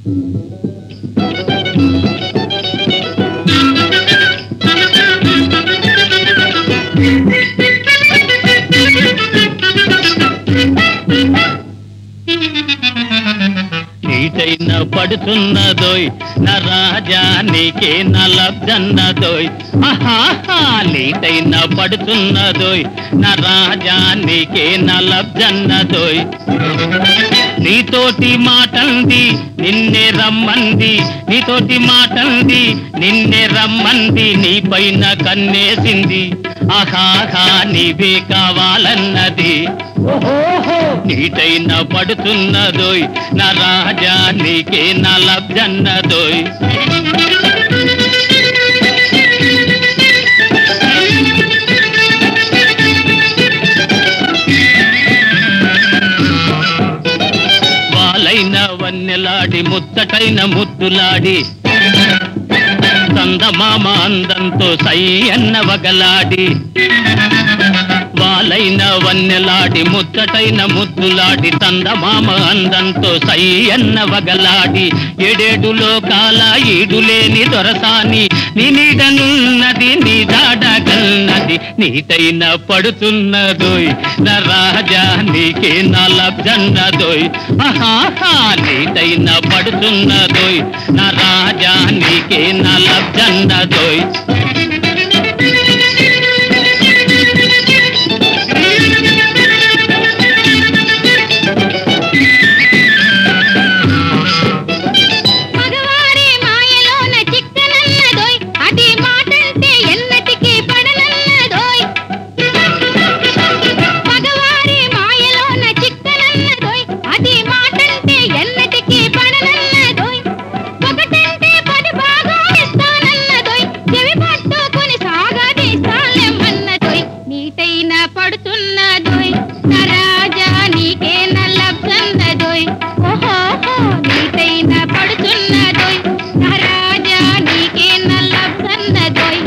నీటైన పడుతున్నదోయ్ నా రాజా నీకే నలబ్జన్నదోయ్ ఆహాహా నీటైన పడుతున్నదోయ్ నా రాజా నీకే నలబ్జన్నదోయ్ నీతోటి మాటంది నిన్నే రమ్మంది నీతోటి మాటంది నిన్నే రమ్మంది నీ పైన కన్నేసింది ఆహాహా నీవే కావాలన్నది ఓహోహో నీటైన పడుతున్నదోయ్ నా రాజా నీకే నా లబ్జన్నదోయ్ వాలైన వన్నెలాడి ముత్తటైన ముద్దులాడి చందమామ అందంతో సై అన్న వగలాడి వాలైన వన్నెలాడి ముచ్చటైన ముద్దులాడి చందమామ అందంతో సై అన్న వగలాడి ఏడేడు లోకాల ఈడులేని దొరసాని నీ నీడనున్నది నీ దాడగన్నది నీటైన పడుతున్నదోయ్ నా రాజా నీకే నా లబ్జన్నదోయ్ ఆహాహా నీటైన పడుతున్నదోయ్ నా రాజా నీకే నా లబ్జన్నదోయ్ మగవారి మాయలోన చిక్కనన్నదోయ్ అతి మాటంటే ఎన్నటికీ పడనన్నదోయ్ మగవారి మాయలోన చిక్కనన్నదోయ్ అతి మాటంటే ఎన్నటికీ పడనన్నదోయ్ ఒకటంటే పది బాగా ఇస్తానన్నదోయ్ చెవి పట్టుకొని సాగదీస్తాలేమన్నదోయ్ నీటైన పడుతున్నదోయ్ నరాజా నీకే నల్లబ్సన్నదోయ్ ఓహోహో నీటైన పడుతున్నదోయ్ నరాజా నీకే నల్లబ్సన్నదోయ్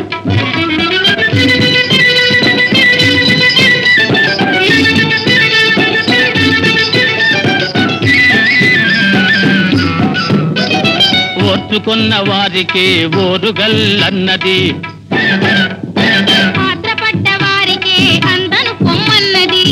ఓర్చుకున్న వారికి ఓరుగల్లన్నది ఆత్రపడ్డ వారికే అందను పొమ్మన్నది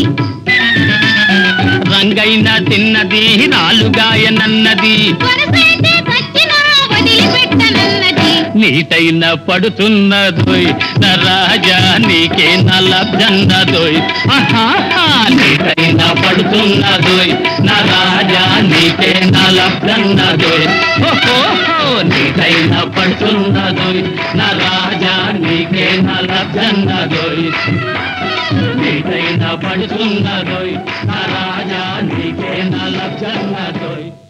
రంగైన తిన్నది నాలుగాయనన్నది వరసైతే చచ్చినా వదిలిపెట్టనన్నది నీటైన పడుతున్నదోయ్ నా రాజా నీకే నల్లజన్నదోయ్ ఆహాహా నీటైన పడుతున్నదోయ్ నా రాజా నీకే నల్లజన్నదోయ్ ఓహోహో నీటైన పడుతున్నదోయ్ నా రాజా నీకే నల్లజన్నదోయ్ నీటైన పడుతున్నదోయ్ నా రాజా నీకే నల్లజన్నదోయ్